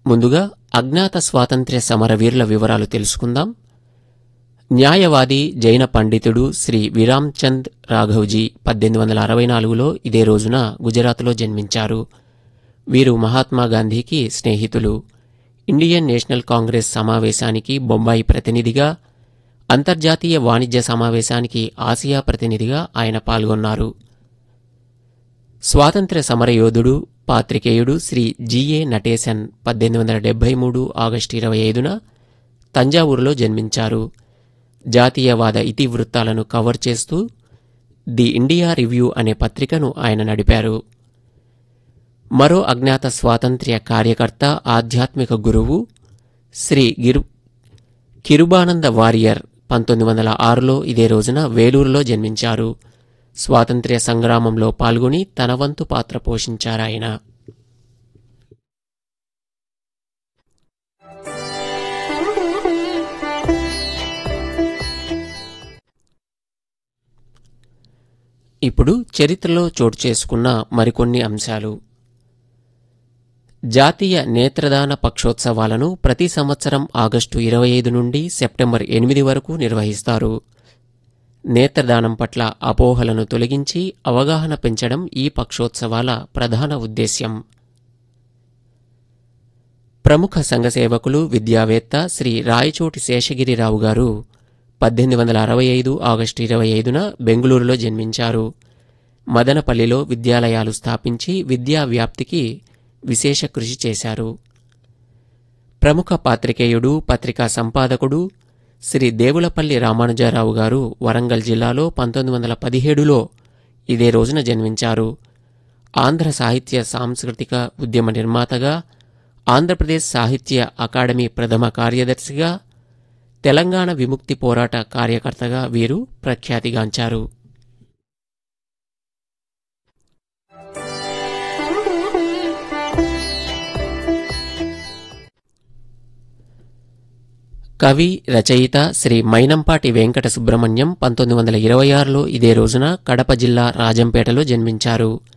ముందుగా అజ్ఞాత స్వాతంత్ర్య సమరవీరుల వివరాలు తెలుసుకుందాం న్యాయవాది జైన పండితుడు శ్రీ విరామ్చంద్ రాఘవ్జీ పద్దెనిమిది వందల అరవై నాలుగులో ఇదే రోజున గుజరాత్లో జన్మించారు వీరు మహాత్మా గాంధీకి స్నేహితులు ఇండియన్ నేషనల్ కాంగ్రెస్ సమావేశానికి బొంబాయి ప్రతినిధిగా అంతర్జాతీయ వాణిజ్య సమావేశానికి ఆసియా ప్రతినిధిగా ఆయన పాల్గొన్నారు స్వాతంత్ర్య సమరయోధుడు పాత్రికేయుడు శ్రీ జిఏ నటేశన్ పద్దెనిమిది వందల డెబ్బై మూడు ఆగస్టు ఇరవై ఐదున తంజావూరులో జన్మించారు జాతీయవాద ఇతివృత్తాలను కవర్ చేస్తూ ది ఇండియా రివ్యూ అనే పత్రికను ఆయన నడిపారు మరో అజ్ఞాత స్వాతంత్ర్య కార్యకర్త ఆధ్యాత్మిక గురువు శ్రీ గిరు కిరుబానంద వారియర్ పంతొమ్మిది వందల ఆరులో ఇదే రోజున వేలూరులో జన్మించారు స్వాతంత్ర్య సంగ్రామంలో పాల్గొని తన వంతు పాత్ర పోషించారాయన ఇప్పుడు చరిత్రలో చోటు చేసుకున్న మరికొన్ని అంశాలు జాతీయ నేత్రదాన పక్షోత్సవాలను ప్రతి సంవత్సరం ఆగస్టు ఇరవై ఐదు నుండి సెప్టెంబర్ ఎనిమిది వరకు నిర్వహిస్తారు నేత్రదానం పట్ల అపోహలను తొలగించి అవగాహన పెంచడం ఈ పక్షోత్సవాల ప్రధాన ఉద్దేశ్యం ప్రముఖ సంఘసేవకులు విద్యావేత్త శ్రీ రాయచోటి శేషగిరిరావు గారు పద్దెనిమిది వందల అరవై ఐదు ఆగస్టు ఇరవై ఐదున బెంగుళూరులో జన్మించారు మదనపల్లిలో విద్యాలయాలు స్థాపించి విద్యా వ్యాప్తికి విశేష కృషి చేశారు ప్రముఖ పాత్రికేయుడు పత్రికా సంపాదకుడు శ్రీ దేవులపల్లి రామానుజారావు గారు వరంగల్ జిల్లాలో పంతొమ్మిది వందల పదిహేడులో ఇదే రోజున జన్మించారు ఆంధ్ర సాహిత్య సాంస్కృతిక ఉద్యమ నిర్మాతగా ఆంధ్రప్రదేశ్ సాహిత్య అకాడమీ ప్రథమ కార్యదర్శిగా తెలంగాణ విముక్తి పోరాట కార్యకర్తగా వీరు ప్రఖ్యాతిగాంచారు కవి రచయిత శ్రీ మైనంపాటి వెంకట సుబ్రహ్మణ్యం పంతొమ్మిది వందల ఇరవై ఆరులో ఇదే రోజున కడప జిల్లా రాజంపేటలో జన్మించారు